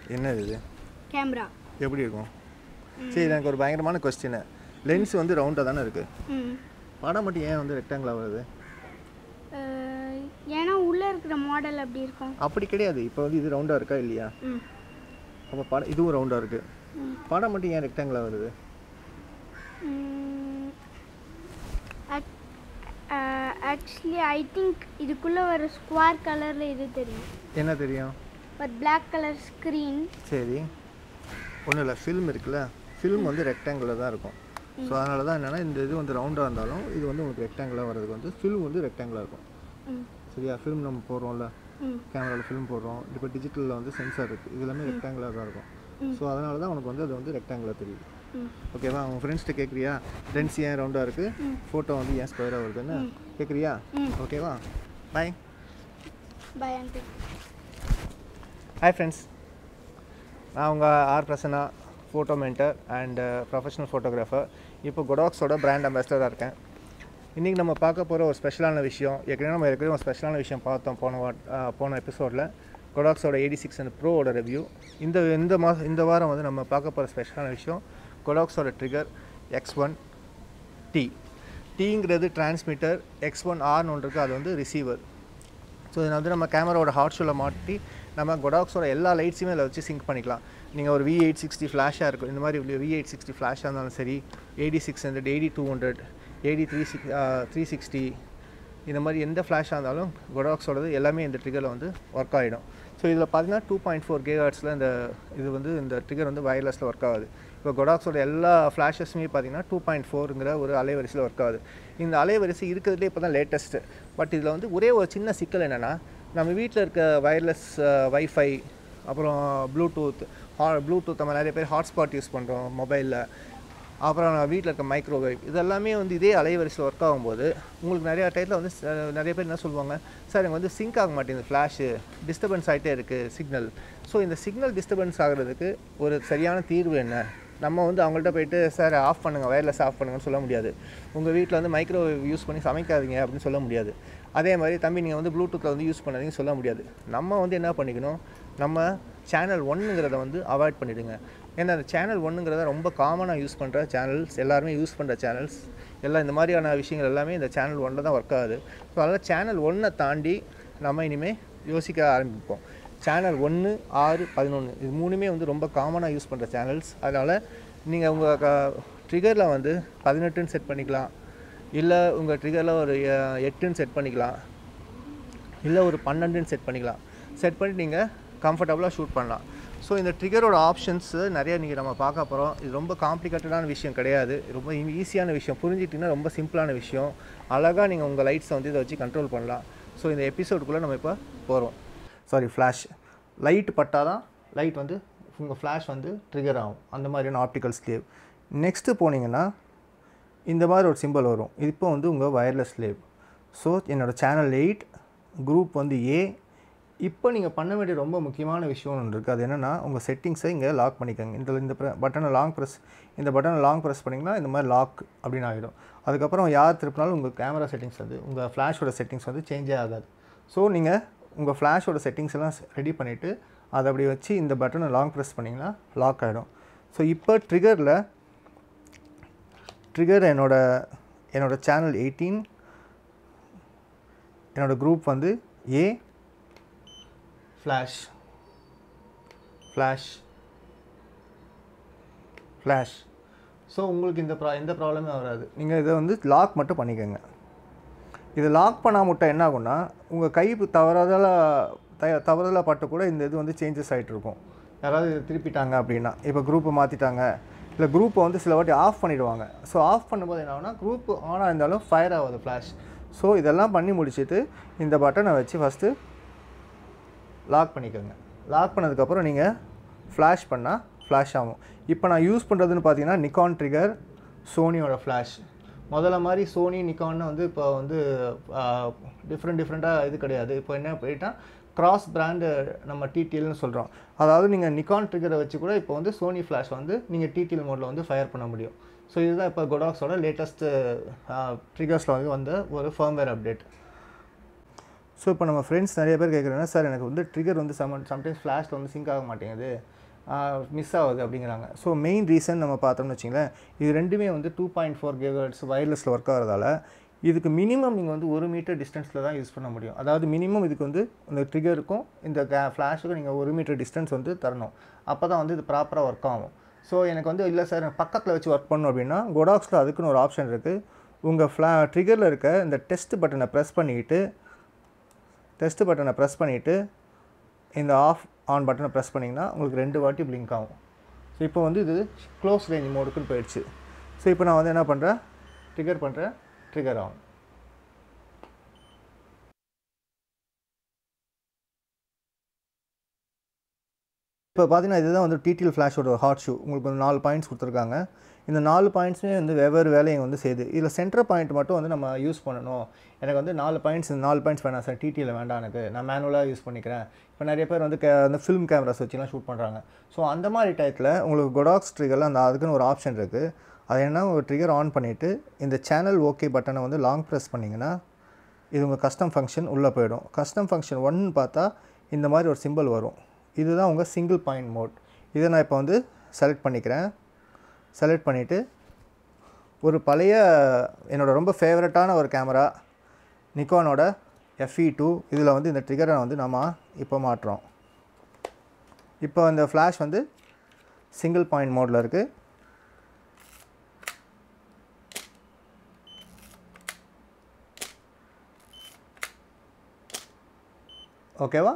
என்னது இது கேமரா எப்படி இருக்கும் சரி எனக்கு ஒரு பயங்கரமான கொஸ்டின் லென்ஸ் வந்து ரவுண்டாக தானே இருக்குது ம் படம் மட்டும் ஏன் வந்து ரெக்டாங்கிளாக வருது அஹ், ஏன்னா உள்ளே இருக்கிற மாடல் அப்படி இருக்கும் அப்படி கிடையாது இப்போ வந்து இது ரவுண்டாக இருக்கா இல்லையா ம் அப்போ படம் இதுவும் ரவுண்டாக இருக்குது ம். படம் மட்டும் ஏன் ரெக்டாங்கிளாக வருது ஆக்சுவலி ஐ திங்க் இதுக்குள்ளே வர ஸ்கொயர் கலரில் இது தெரியும் என்ன தெரியும் ஒரு Black கலர் ஸ்க்ரீன் சரி ஒன்றும் இல்லை ஃபில்ம் இருக்குல்ல ஃபில்ம் வந்து ரெக்டாங்கிளில் தான் இருக்கும் ஸோ அதனால தான் என்னென்னா இந்த இது வந்து ரவுண்டாக இருந்தாலும் இது வந்து உங்களுக்கு ரெக்டாங்கிளாக வர்றதுக்கு வந்து ஃபில்ம் வந்து ரெக்டாங்கிளாக இருக்கும் ம் சரியா ஃபில்ம் நம்ம போடுறோம்ல ம் கேமராவில் ஃபில்ம் போடுறோம் இப்போ டிஜிட்டலில் வந்து சென்சார் இருக்குது இது எல்லாமே ரெக்டாங்கிளாக தான் இருக்கும் ம். ஸோ அதனால தான் உனக்கு வந்து அது வந்து ரெக்டாங்கிளாக தெரியுது ம் ஓகேவா உங்கள் ஃப்ரெண்ட்ஸ்கிட்ட கேட்குறியா லென்ஸ் ஏன் ரவுண்டாக இருக்குது ஃபோட்டோ வந்து ஏன் ஸ்கொயராக வருதுன்னு கேட்குறியா ம். ஓகேவா bye bye aunty hi friends நான் உங்கள் R Prasanna photo mentor and professional photographer இப்போ கொடாக்ஸோட பிராண்ட் அம்பாசிடராக இருக்கேன் இன்றைக்கி நம்ம பார்க்க போகிற ஒரு ஸ்பெஷலான விஷயம் ஏற்கனவே நம்ம ஏற்கனவே ஒரு ஸ்பெஷலான விஷயம் பார்த்தோம் போன வாட் ஆஹ் போன எபிசோடில் கொடாக்ஸோட எயிட்டி சிக்ஸ் அண்ட் ப்ரோவோட ரிவ்யூ இந்த இந்த மாதம் இந்த வாரம் வந்து நம்ம பார்க்க போகிற ஸ்பெஷலான விஷயம் கொடாக்ஸோட ட்ரிகர் எக்ஸ் ஒன் டி டீங்கிறது டிரான்ஸ்மிட்டர் எக்ஸ் ஒன் ஆர்னு ஒன்று இருக்குது அது வந்து ரிசீவர் ஸோ இதை வந்து நம்ம கேமராவோட ஹாட் ஷூவில் மாட்டி நம்ம கொடாக்ஸோட எல்லா லைட்ஸுமே அதில் வச்சு சிங்க் பண்ணிக்கலாம் நீங்கள் ஒரு வி எயிட் சிக்ஸ்டி ஃப்ளாஷாக இருக்கும் இந்த மாதிரி வி எயிட் சிக்ஸ்டி ஃப்ளாஷாக இருந்தாலும் சரி eighty six hundred eighty two hundred eighty three six three sixty இந்த மாதிரி எந்த ஃப்ளாஷாக இருந்தாலும் கொடாக்ஸோடது எல்லாமே இந்த ட்ரிகரில் வந்து ஒர்க் ஆகிடும் ஸோ இதில் பார்த்தீங்கன்னா டூ பாயிண்ட் ஃபோர் கேஹர்ட்ஸில் இந்த இது வந்து இந்த ட்ரிகர் வந்து வயர்லெஸில் ஒர்க் ஆகுது இப்போ கொடாக்ஸோட எல்லா ஃப்ளாஷஸுமே பார்த்தீங்கன்னா டூ பாயிண்ட் ஃபோருங்கிற ஒரு அலைவரிசையில் ஒர்க் ஆகுது இந்த அலைவரிசை இருக்கிறதுலே இப்போ தான் லேட்டஸ்ட்டு பட் இதில் வந்து ஒரே ஒரு சின்ன சிக்கல் என்னென்னா நம்ம வீட்டில் இருக்க வயர்லெஸ் வைஃபை அப்புறம் ப்ளூடூத் ஹா ப்ளூடூத் நம்ம நிறைய பேர் ஹாட்ஸ்பாட் யூஸ் பண்ணுறோம் மொபைலில் அப்புறம் நான் வீட்டில் இருக்க மைக்ரோவேவ் இதெல்லாமே வந்து இதே அலைவரிசையில் ஒர்க் ஆகும்போது உங்களுக்கு நிறையா டைத்தில் வந்து ச- நிறைய பேர் என்ன சொல்லுவாங்க சார் எனக்கு வந்து சிங்க் ஆக மாட்டேங்குது ஃப்ளாஷு டிஸ்டர்பன்ஸ் ஆகிட்டே இருக்குது சிக்னல் ஸோ இந்த சிக்னல் டிஸ்டர்பன்ஸ் ஆகிறதுக்கு ஒரு சரியான தீர்வு என்ன நம்ம வந்து அவங்கள்ட்ட போயிட்டு சார் ஆஃப் பண்ணுங்கள் வயர்லெஸ் ஆஃப் பண்ணுங்கன்னு சொல்ல முடியாது உங்கள் வீட்டில் வந்து மைக்ரோவேவ் யூஸ் பண்ணி சமைக்காதீங்க அப்படின்னு சொல்ல முடியாது அதே மாதிரி தம்பி நீங்கள் வந்து ப்ளூடூத்தில் வந்து யூஸ் பண்ணாதீங்கன்னு சொல்ல முடியாது நம்ம வந்து என்ன பண்ணிக்கணும் நம்ம சேனல் ஒன்றுங்கிறத வந்து அவாய்ட் பண்ணிவிடுங்க ஏன்னா அந்த சேனல் ஒன்றுங்கிறத ரொம்ப காமனாக யூஸ் பண்ணுற சேனல்ஸ் எல்லாருமே யூஸ் பண்ணுற சேனல்ஸ் எல்லாம் இந்த மாதிரியான விஷயங்கள் எல்லாமே இந்த சேனல் ஒன்றில் தான் ஒர்க் ஆகுது ஸோ அதனால் சேனல் ஒன்றை தாண்டி நம்ம இனிமேல் யோசிக்க ஆரம்பிப்போம் சேனல் ஒன்று ஆறு பதினொன்று இது மூணுமே வந்து ரொம்ப காமனாக யூஸ் பண்ணுற சேனல்ஸ் அதனால் நீங்கள் உங்கள் ட்ரிகரில் வந்து பதினெட்டுன்னு செட் பண்ணிக்கலாம் இல்லை உங்கள் ட்ரிகரில் ஒரு அஹ், எட்டுன்னு செட் பண்ணிக்கலாம் இல்லை ஒரு பன்னெண்டுன்னு செட் பண்ணிக்கலாம் செட் பண்ணி நீங்கள் கம்ஃபர்டபுளாக ஷூட் பண்ணலாம் ஸோ இந்த ட்ரிகரோட ஆப்ஷன்ஸு நிறைய நீங்கள் நம்ம பார்க்க போகிறோம் இது ரொம்ப காம்ப்ளிகேட்டடான விஷயம் கிடையாது ரொம்ப ஈஸியான விஷயம் புரிஞ்சிட்டிங்கன்னா ரொம்ப சிம்பிளான விஷயம் அழகாக நீங்கள் உங்கள் லைட்ஸை வந்து இதை வச்சு கண்ட்ரோல் பண்ணலாம் ஸோ இந்த எபிசோடுக்குள்ளே நம்ம இப்போ போகிறோம் சாரி ஃப்ளாஷ் லைட் பட்டால் தான் லைட் வந்து உங்கள் ஃப்ளாஷ் வந்து ட்ரிகர் ஆகும் அந்த மாதிரியான ஆப்டிக்கல் ஸ்லேவ் நெக்ஸ்ட்டு போனீங்கன்னா இந்த மாதிரி ஒரு சிம்பிள் வரும் இப்போ வந்து உங்கள் வயர்லெஸ் ஸ்லேவ் ஸோ என்னோடய சேனல் எயிட் குரூப் வந்து ஏ இப்போ நீங்கள் பண்ண வேண்டிய ரொம்ப முக்கியமான விஷயம் ஒன்று இருக்குது அது என்னென்னா உங்கள் செட்டிங்ஸை இங்கே லாக் பண்ணிக்கோங்க இந்த இந்த பட்டனை லாங் ப்ரெஸ் இந்த பட்டனை லாங் ப்ரெஸ் பண்ணிங்கன்னா இந்த மாதிரி லாக் அப்படின்னு ஆகிடும் அதுக்கப்புறம் யார் திருப்பினாலும் உங்கள் கேமரா செட்டிங்ஸ் வந்து உங்கள் ஃப்ளாஷோட செட்டிங்ஸ் வந்து சேஞ்சே ஆகாது ஸோ நீங்கள் உங்கள் ஃப்ளாஷோட செட்டிங்ஸ் எல்லாம் ரெடி பண்ணிவிட்டு அதை அப்படி வச்சு இந்த பட்டனை லாங் ப்ரெஸ் பண்ணிங்கன்னா லாக் ஆகிடும் ஸோ இப்போ ட்ரிகரில் ட்ரிகர் என்னோட என்னோட சேனல் எயிட்டீன் என்னோட குரூப் வந்து A flash flash flash so உங்களுக்கு இந்த ப்ரா எந்த ப்ராப்ளமே வராது நீங்கள் இதை வந்து லாக் மட்டும் பண்ணிக்கோங்க இது லாக் பண்ணாம விட்டால் என்ன ஆகும்னா உங்கள் கை தவறுதல த தவறுதலாக பட்டு கூட இந்த இது வந்து சேஞ்சஸ் ஆகிட்டு இருக்கும் யாராவது இதை திருப்பிட்டாங்க அப்படின்னா இப்போ குரூப்பை மாற்றிட்டாங்க இல்லை குரூப்பை வந்து சில வாட்டி ஆஃப் பண்ணிடுவாங்க ஸோ ஆஃப் பண்ணும்போது என்ன ஆகும்னா குரூப் ஆன் இருந்தாலும் ஃபயர் ஆகாது ஃப்ளாஷ் ஸோ இதெல்லாம் பண்ணி முடிச்சுட்டு இந்த பட்டனை வச்சு ஃபஸ்ட்டு லாக் பண்ணிக்கோங்க லாக் பண்ணதுக்கப்புறம் நீங்கள் ஃப்ளாஷ் பண்ணால் ஃப்ளாஷ் ஆகும் இப்போ நான் யூஸ் பண்ணுறதுன்னு பார்த்தீங்கன்னா நிக்கான் ட்ரிகர் சோனியோட ஃப்ளாஷ் முதல்ல மாதிரி சோனி நிக்கான்னு வந்து இப்போ வந்து டிஃப்ரெண்ட் டிஃப்ரெண்ட்டாக இது கிடையாது இப்போ என்ன போயிட்டா கிராஸ் பிராண்டு நம்ம டிடிஎல்னு சொல்கிறோம் அதாவது நீங்கள் நிக்கான் ட்ரிகரை வச்சு கூட இப்போ வந்து சோனி ஃப்ளாஷ் வந்து நீங்கள் டிடிஎல் மோடில் வந்து ஃபயர் பண்ண முடியும் ஸோ இதுதான் இப்போ கொடாக்ஸோட லேட்டஸ்ட்டு ட்ரிகர்ஸில் வந்து வந்த ஒரு ஃபர்ம்வேர் அப்டேட் ஸோ இப்போ நம்ம ஃப்ரெண்ட்ஸ் நிறைய பேர் கேட்குறாங்க சார் எனக்கு வந்து ட்ரிகர் வந்து சம் சம்டைம்ஸ் ஃப்ளாஷில் வந்து சிங்க் ஆக மாட்டேங்குது மிஸ் ஆகுது அப்படிங்கிறாங்க ஸோ மெயின் ரீசன் நம்ம பார்த்தோம்னு வச்சிங்களேன் இது ரெண்டுமே வந்து டூ பாயிண்ட் ஃபோர் கேவர்ட்ஸ் வயர்லெஸில் ஒர்க் ஆகிறதால இதுக்கு மினிமம் நீங்கள் வந்து ஒரு மீட்டர் டிஸ்டன்ஸில் தான் யூஸ் பண்ண முடியும் அதாவது மினிமம் இதுக்கு வந்து இந்த ட்ரிகருக்கும் இந்த கே ஃப்ளாஷுக்கும் நீங்கள் ஒரு மீட்டர் டிஸ்டன்ஸ் வந்து தரணும் அப்போ தான் வந்து இது ப்ராப்பராக ஒர்க் ஆகும் ஸோ எனக்கு வந்து இல்லை சார் எனக்கு பக்கத்தில் வச்சு ஒர்க் பண்ணணும் அப்படின்னா கொடாக்ஸில் அதுக்குன்னு ஒரு ஆப்ஷன் இருக்குது உங்கள் ஃப்ளா ட்ரிகரில் இருக்க இந்த டெஸ்ட் பட்டனை ப்ரெஸ் பண்ணிக்கிட்டு டெஸ்ட் பட்டனை ப்ரெஸ் பண்ணிவிட்டு இந்த ஆஃப் ஆன் பட்டனை ப்ரெஸ் பண்ணிங்கன்னா உங்களுக்கு ரெண்டு வாட்டி பிளிங்க் ஆகும் ஸோ இப்போ வந்து இது க்ளோஸ் ரேஞ்ச் மோடுக்குன்னு போயிடுச்சு ஸோ இப்போ நான் வந்து என்ன பண்ணுறேன் ட்ரிகர் பண்ணுறேன் ட்ரிகர் ஆகும் இப்போ பார்த்தீங்கன்னா இதுதான் வந்து டிடிஎல் ஃப்ளாஷோட ஹாட் ஷூ உங்களுக்கு வந்து நாலு பாயிண்ட்ஸ் கொடுத்துருக்காங்க இந்த நாலு பாயிண்ட்ஸுமே வந்து வெவ்வேறு வேலையை வந்து செய்யுது இதில் சென்டர் பாயிண்ட் மட்டும் வந்து நம்ம யூஸ் பண்ணணும் எனக்கு வந்து நாலு பாயிண்ட்ஸ் நாலு பாயிண்ட்ஸ் வேணாம் சார் டிடியில் வேண்டாம் எனக்கு நான் மேனுவலாக யூஸ் பண்ணிக்கிறேன் இப்போ நிறைய பேர் வந்து கே அந்த ஃபிலிம் கேமராஸ் வச்சுலாம் ஷூட் பண்ணுறாங்க ஸோ அந்த மாதிரி டயத்தில் உங்களுக்கு கொடாக்ஸ் ட்ரிகரில் அந்த அதுக்குன்னு ஒரு ஆப்ஷன் இருக்குது அது என்ன ஒரு ட்ரிகர் ஆன் பண்ணிவிட்டு இந்த சேனல் ஓகே பட்டனை வந்து லாங் ப்ரெஸ் பண்ணிங்கன்னா இது உங்கள் கஸ்டம் ஃபங்க்ஷன் உள்ளே போயிடும் கஸ்டம் ஃபங்க்ஷன் ஒன்னு பார்த்தா இந்த மாதிரி ஒரு சிம்பிள் வரும் இதுதான் உங்கள் சிங்கிள் பாயிண்ட் மோட் இதை நான் இப்போ வந்து செலக்ட் பண்ணிக்கிறேன் செலக்ட் பண்ணிவிட்டு ஒரு பழைய என்னோடய ரொம்ப ஃபேவரட்டான ஒரு கேமரா நிக்கானோட எஃப்இ டூ இதில் வந்து இந்த ட்ரிகரை வந்து நம்ம இப்போ மாட்டுறோம் இப்போ இந்த ஃப்ளாஷ் வந்து சிங்கிள் பாயிண்ட் மோடில் இருக்குது ஓகேவா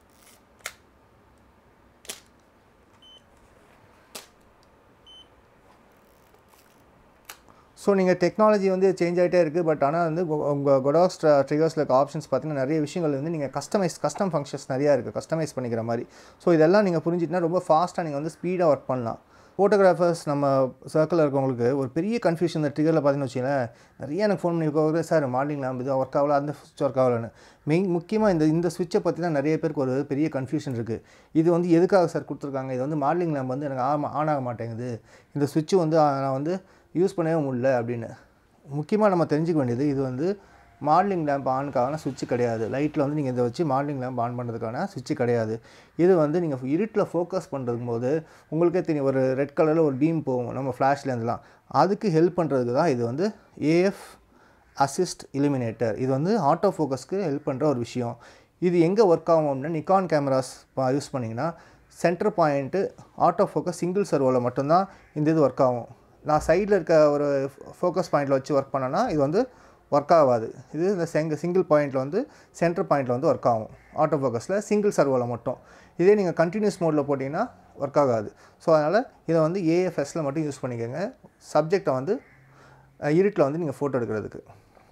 ஸோ நீங்கள் டெக்னாலஜி வந்து சேஞ்ச் ஆகிட்டே இருக்குது பட் ஆனால் வந்து உங்கள் கொடாக்ஸ் ட்ரிகர்ஸில் இருக்க ஆப்ஷன்ஸ் பார்த்தீங்கன்னா நிறைய விஷயங்கள் வந்து நீங்கள் கஸ்டமைஸ் கஸ்டம் ஃபங்க்ஷன்ஸ் நிறையா இருக்குது கஸ்டமைஸ் பண்ணிக்கிற மாதிரி ஸோ இதெல்லாம் நீங்கள் புரிஞ்சிட்டுனா ரொம்ப ஃபாஸ்ட்டாக நீங்கள் வந்து ஸ்பீடாக ஒர்க் பண்ணலாம் ஃபோட்டோகிராஃபர்ஸ் நம்ம சர்க்கிளில் இருக்கவங்களுக்கு ஒரு பெரிய கன்ஃபியூஷன் இந்த ட்ரிகரில் பார்த்தீங்கன்னு வச்சுங்களேன் நிறைய எனக்கு ஃபோன் பண்ணி போகிறது சார் மார்னிங் லேம்ப் இது ஒர்க் ஆகல அந்த சுவிட்ச் ஒர்க் ஆகலன்னு மெயின் முக்கியமாக இந்த இந்த சுவிட்சை பற்றி தான் நிறைய பேருக்கு ஒரு பெரிய கன்ஃபியூஷன் இருக்குது இது வந்து எதுக்காக சார் கொடுத்துருக்காங்க இது வந்து மார்னிங் லேம்ப் வந்து எனக்கு ஆன் ஆன் ஆக மாட்டேங்குது இந்த சுவிட்சு வந்து நான் வந்து யூஸ் பண்ணவே முடியல அப்படின்னு முக்கியமாக நம்ம தெரிஞ்சுக்க வேண்டியது இது வந்து மாடலிங் லேம்ப் ஆனுக்கான சுவிட்ச் கிடையாது லைட்டில் வந்து நீங்கள் இதை வச்சு மாடலிங் லேம்ப் ஆன் பண்ணுறதுக்கான சுவிட்ச் கிடையாது இது வந்து நீங்கள் இருட்டில் ஃபோக்கஸ் பண்ணுறதுக்கும் போது உங்களுக்கே தெரியும் ஒரு ரெட் கலரில் ஒரு பீம் போகும் நம்ம ஃப்ளாஷ்லேருந்துலாம் அதுக்கு ஹெல்ப் பண்ணுறதுக்கு தான் இது வந்து ஏஎஃப் அசிஸ்ட் இலிமினேட்டர் இது வந்து ஆட்டோ ஃபோக்கஸ்க்கு ஹெல்ப் பண்ணுற ஒரு விஷயம் இது எங்கே ஒர்க் ஆகும் அப்படின்னா நிக்கான் கேமராஸ் யூஸ் பண்ணிங்கன்னா centre point auto focus single சர்வோவில் மட்டும்தான் இந்த இது ஒர்க் ஆகும் நான் சைடில் இருக்க ஒரு ஃபோக்கஸ் பாயிண்டில் வச்சு ஒர்க் பண்ணேன்னா இது வந்து ஒர்க் ஆகாது இது இந்த செங்க சிங்கிள் பாயிண்டில் வந்து சென்டர் பாயிண்டில் வந்து ஒர்க் ஆகும் ஆட்டோ ஃபோக்கஸில் சிங்கிள் சர்வோவில் மட்டும் இதே நீங்கள் கண்டினியூஸ் மோடில் போட்டிங்கன்னா ஒர்க் ஆகாது ஸோ அதனால் இதை வந்து ஏஎஃப்எஸில் மட்டும் யூஸ் பண்ணிக்கோங்க சப்ஜெக்டை வந்து இருட்டில் வந்து நீங்கள் ஃபோட்டோ எடுக்கிறதுக்கு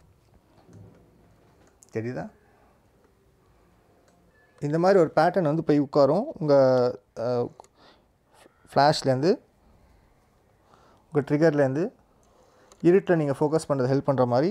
தெரியுதா இந்த மாதிரி ஒரு பேட்டர்ன் வந்து போய் உட்காரும் உங்கள் ஃப்ளாஷ்லேருந்து உங்கள் ட்ரிகர்லேருந்து இருட்டில் நீங்கள் ஃபோக்கஸ் பண்ணுறது ஹெல்ப் பண்ணுற மாதிரி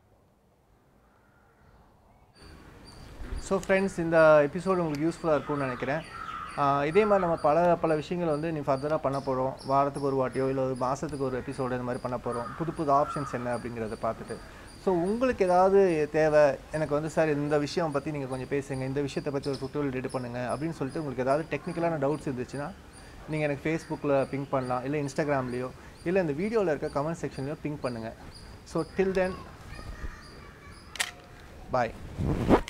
ஸோ ஃப்ரெண்ட்ஸ் இந்த எபிசோடு உங்களுக்கு யூஸ்ஃபுல்லாக இருக்கும்னு நினைக்கிறேன் ஆஹ் இதே மாதிரி நம்ம பல பல விஷயங்கள் வந்து நீ ஃபர்தராக பண்ண போகிறோம் வாரத்துக்கு ஒரு வாட்டியோ இல்லை ஒரு மாதத்துக்கு ஒரு எபிசோடு இந்த மாதிரி பண்ண போகிறோம் புது புது ஆப்ஷன்ஸ் என்ன அப்படிங்கிறத பார்த்துட்டு ஸோ உங்களுக்கு ஏதாவது தேவை எனக்கு வந்து சார் இந்த விஷயம் பற்றி நீங்கள் கொஞ்சம் பேசுங்க இந்த விஷயத்தை பற்றி ஒரு டுட்டோரியல் ரெடி பண்ணுங்கள் அப்படின்னு சொல்லிட்டு உங்களுக்கு ஏதாவது டெக்னிக்கலான டவுட்ஸ் இருந்துச்சுன்னா நீங்கள் எனக்கு ஃபேஸ்புக்கில் பிங்க் பண்ணலாம் இல்லை இன்ஸ்டாகிராம்லேயோ இல்லை இந்த வீடியோவில் இருக்க கமெண்ட் செக்ஷன்லையோ பிங்க் பண்ணுங்கள் ஸோ டில் தென் பாய்